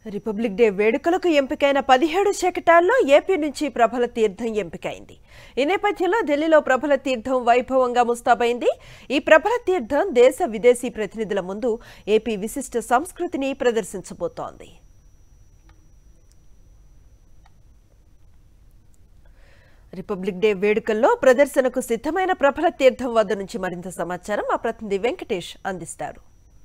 republic day వేడుకలకు ఎంపికైన పదిహేడు శకటాల్లో ఏపీ నుంచి ప్రభల తీర్థం ఎంపికైంది ఈ నేపథ్యంలో ఢిల్లీలో ప్రభల తీర్థం వైభవంగా ముస్తాబైంది ఈ ప్రభల తీర్థం దేశ విదేశీ ప్రతినిధుల ముందు ఏపీ విశిష్ట సంస్కృతిని ప్రదర్శించబోతోంది రిపబ్లిక్ డే వేడుకల్లో ప్రదర్శనకు సిద్ధమైన ప్రభల తీర్థం వద్ద నుంచి మరింత సమాచారం మా ప్రతినిధి వెంకటేష్ అందిస్తారు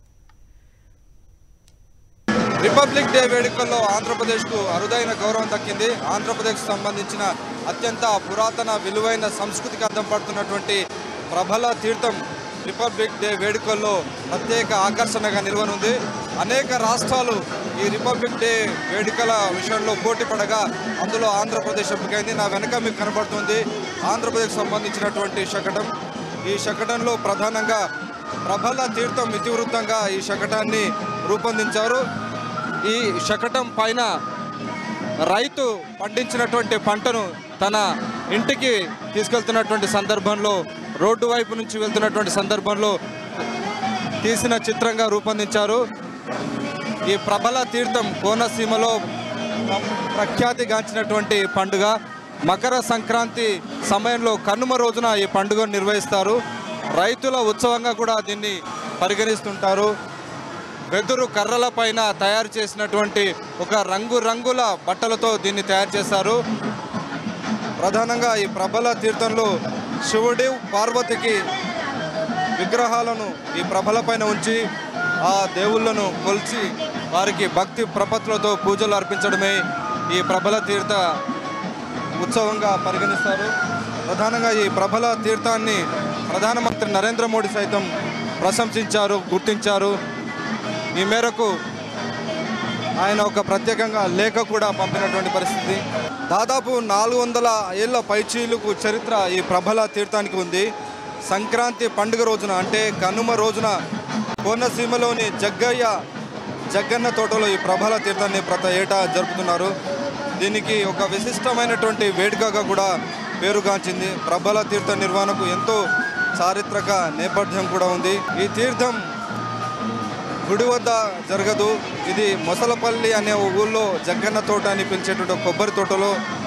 రిపబ్లిక్ డే వేడుకల్లో ఆంధ్రప్రదేశ్కు అరుదైన గౌరవం దక్కింది ఆంధ్రప్రదేశ్కు సంబంధించిన అత్యంత పురాతన విలువైన సంస్కృతికి అద్దం పడుతున్నటువంటి ప్రభల తీర్థం రిపబ్లిక్ డే వేడుకల్లో ప్రత్యేక ఆకర్షణగా నిలవనుంది అనేక రాష్ట్రాలు ఈ రిపబ్లిక్ డే వేడుకల విషయంలో పోటీ పడగా అందులో ఆంధ్రప్రదేశ్ ఎంపికైంది నా వెనక మీకు కనబడుతుంది ఆంధ్రప్రదేశ్కి సంబంధించినటువంటి శకటం ఈ శకటంలో ప్రధానంగా ప్రభల తీర్థం ఇతివృత్తంగా ఈ శకటాన్ని రూపొందించారు ఈ శకటం పైన రైతు పండించినటువంటి పంటను తన ఇంటికి తీసుకెళ్తున్నటువంటి సందర్భంలో రోడ్డు వైపు నుంచి వెళ్తున్నటువంటి సందర్భంలో తీసిన చిత్రంగా రూపొందించారు ఈ ప్రబల తీర్థం కోనసీమలో ప్ర- ప్రఖ్యాతిగాంచినటువంటి పండుగ మకర సంక్రాంతి సమయంలో కనుమ రోజున ఈ పండుగను నిర్వహిస్తారు రైతుల ఉత్సవంగా కూడా దీన్ని పరిగణిస్తుంటారు వెదురు కర్రల పైన తయారు చేసినటువంటి ఒక రంగు రంగుల బట్టలతో దీన్ని తయారు చేశారు ప్రధానంగా ఈ ప్రబల తీర్థంలో శివుడి పార్వతికి విగ్రహాలను ఈ ప్రభల పైన ఉంచి ఆ దేవుళ్ళను కొలిచి వారికి భక్తి ప్రపత్తులతో పూజలు అర్పించడమే ఈ ప్రభల తీర్థ ఉత్సవంగా పరిగణిస్తారు ప్రధానంగా ఈ ప్రభల తీర్థాన్ని ప్రధానమంత్రి నరేంద్ర మోడీ సైతం ప్రశంసించారు గుర్తించారు ఈ మేరకు ఆయన ఒక ప్రత్యేకంగా లేఖ కూడా పంపినటువంటి పరిస్థితి దాదాపు నాలుగు వందల ఏళ్ల పైచీలకు చరిత్ర ఈ ప్రభల తీర్థానికి ఉంది సంక్రాంతి పండుగ రోజున అంటే కనుమ రోజున కోనసీమలోని జగ్గయ్య జగ్గన్న తోటలో ఈ ప్రభల తీర్థాన్ని ప్రతి ఏటా జరుపుతున్నారు దీనికి ఒక విశిష్టమైనటువంటి వేడుకగా కూడా పేరుగాంచింది ప్రభల తీర్థ నిర్వహణకు ఎంతో చారిత్రక నేపథ్యం కూడా ఉంది ఈ తీర్థం గుడి వద్ద జరగదు ఇది మొసలపల్లి అనే ఓ ఊళ్ళో జగ్గన్న తోట అని పిలిచేటువంటి ఒక కొబ్బరి తోటలో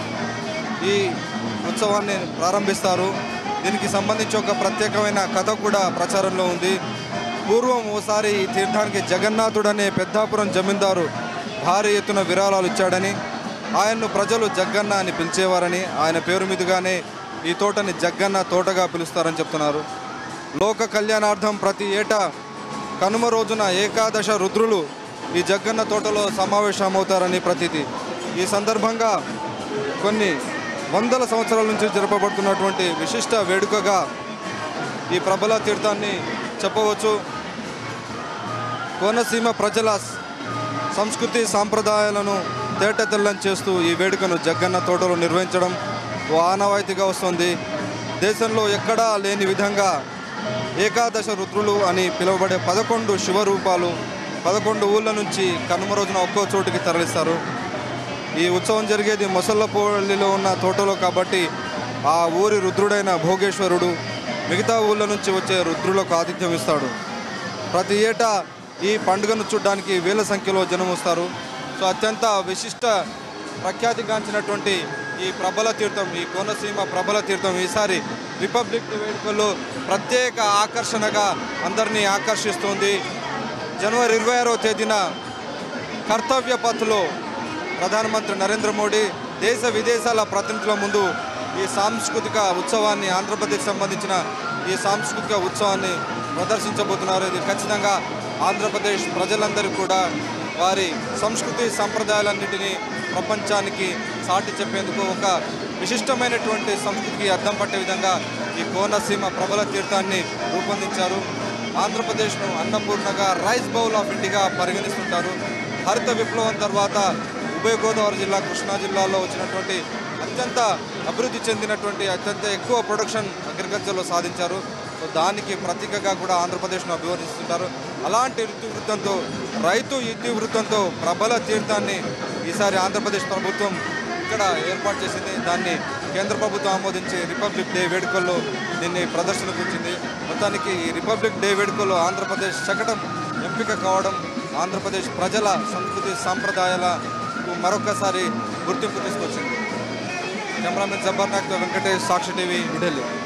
ఈ ఉత్సవాన్ని ప్రారంభిస్తారు దీనికి సంబంధించి ఒక ప్రత్యేకమైన కథ కూడా ప్రచారంలో ఉంది పూర్వం ఓసారి ఈ తీర్థానికి జగన్నాథుడు అనే పెద్దాపురం జమీందారు భారీ ఎత్తున విరాళాలు ఇచ్చాడని ఆయన్ను ప్రజలు జగ్గన్న అని పిలిచేవారని ఆయన పేరు మీదుగానే ఈ తోటని జగ్గన్న తోటగా పిలుస్తారని చెప్తున్నారు లోక కళ్యాణార్థం ప్రతి ఏటా కనుమ రోజున ఏకాదశ రుద్రులు ఈ జగ్గన్న తోటలో సమావేశమవుతారని ప్రతీతి ఈ సందర్భంగా కొన్ని వందల సంవత్సరాల నుంచి జరపబడుతున్నటువంటి విశిష్ట వేడుకగా ఈ ప్రబల తీర్థాన్ని చెప్పవచ్చు కోనసీమ ప్రజల సంస్కృతి సాంప్రదాయాలను తేటతెల్లం చేస్తూ ఈ వేడుకను జగ్గన్న తోటలో నిర్వహించడం ఓ ఆనవాయితీగా వస్తుంది దేశంలో ఎక్కడా లేని విధంగా ఏకాదశ రుద్రులు అని పిలువబడే పదకొండు శివరూపాలు పదకొండు ఊళ్ళ నుంచి కనుమ రోజున ఒక్కో చోటుకి తరలిస్తారు ఈ ఉత్సవం జరిగేది మొసళ్ళపల్లిలో ఉన్న తోటలో కాబట్టి ఆ ఊరి రుద్రుడైన భోగేశ్వరుడు మిగతా ఊళ్ళ నుంచి వచ్చే రుద్రులకు ఆతిథ్యం ఇస్తాడు ప్రతి ఏటా ఈ పండుగను చూడడానికి వేల సంఖ్యలో జనం వస్తారు సో అత్యంత విశిష్ట ప్రఖ్యాతిగాంచినటువంటి ఈ ప్రబల తీర్థం ఈ కోనసీమ ప్రబల తీర్థం ఈసారి రిపబ్లిక్ డే వేడుకల్లో ప్రత్యేక ఆకర్షణగా అందరినీ ఆకర్షిస్తుంది జనవరి ఇరవై ఆరో తేదీన కర్తవ్య పథ్లో ప్రధానమంత్రి నరేంద్ర మోడీ దేశ విదేశాల ప్రతినిధుల ముందు ఈ సాంస్కృతిక ఉత్సవాన్ని ఆంధ్రప్రదేశ్ సంబంధించిన ఈ సాంస్కృతిక ఉత్సవాన్ని ప్రదర్శించబోతున్నారు ఇది ఖచ్చితంగా ఆంధ్రప్రదేశ్ ప్రజలందరికీ కూడా వారి సంస్కృతి సంప్రదాయాలన్నింటినీ ప్రపంచానికి సాటి చెప్పేందుకు ఒక విశిష్టమైనటువంటి సంస్కృతికి అద్దం పట్టే విధంగా ఈ కోనసీమ ప్రబల తీర్థాన్ని రూపొందించారు ఆంధ్రప్రదేశ్ను అన్నపూర్ణగా రైస్ బౌల్ ఆఫ్ ఇండియాగా పరిగణిస్తుంటారు హరిత విప్లవం తర్వాత ఉభయ గోదావరి జిల్లా కృష్ణా జిల్లాలో వచ్చినటువంటి అత్యంత అభివృద్ధి చెందినటువంటి అత్యంత ఎక్కువ ప్రొడక్షన్ అగ్రికల్చర్లో సాధించారు సో దానికి ప్రతీకగా కూడా ఆంధ్రప్రదేశ్ను అభివర్ణిస్తుంటారు అలాంటి ఇతివృత్తంతో రైతు ఇతివృత్తంతో ప్రబల తీర్థాన్ని ఈసారి ఆంధ్రప్రదేశ్ ప్రభుత్వం ఇక్కడ ఏర్పాటు చేసింది దాన్ని కేంద్ర ప్రభుత్వం ఆమోదించి రిపబ్లిక్ డే వేడుకల్లో దీన్ని ప్రదర్శనకు వచ్చింది మొత్తానికి ఈ రిపబ్లిక్ డే వేడుకల్లో ఆంధ్రప్రదేశ్ శకటం ఎంపిక కావడం ఆంధ్రప్రదేశ్ ప్రజల సంస్కృతి సాంప్రదాయాలకు మరొకసారి గుర్తింపు తీసుకొచ్చింది కెమెరామెన్ జబర్నాథ్ వెంకటేష్ సాక్షి టీవీ ఢిల్లీ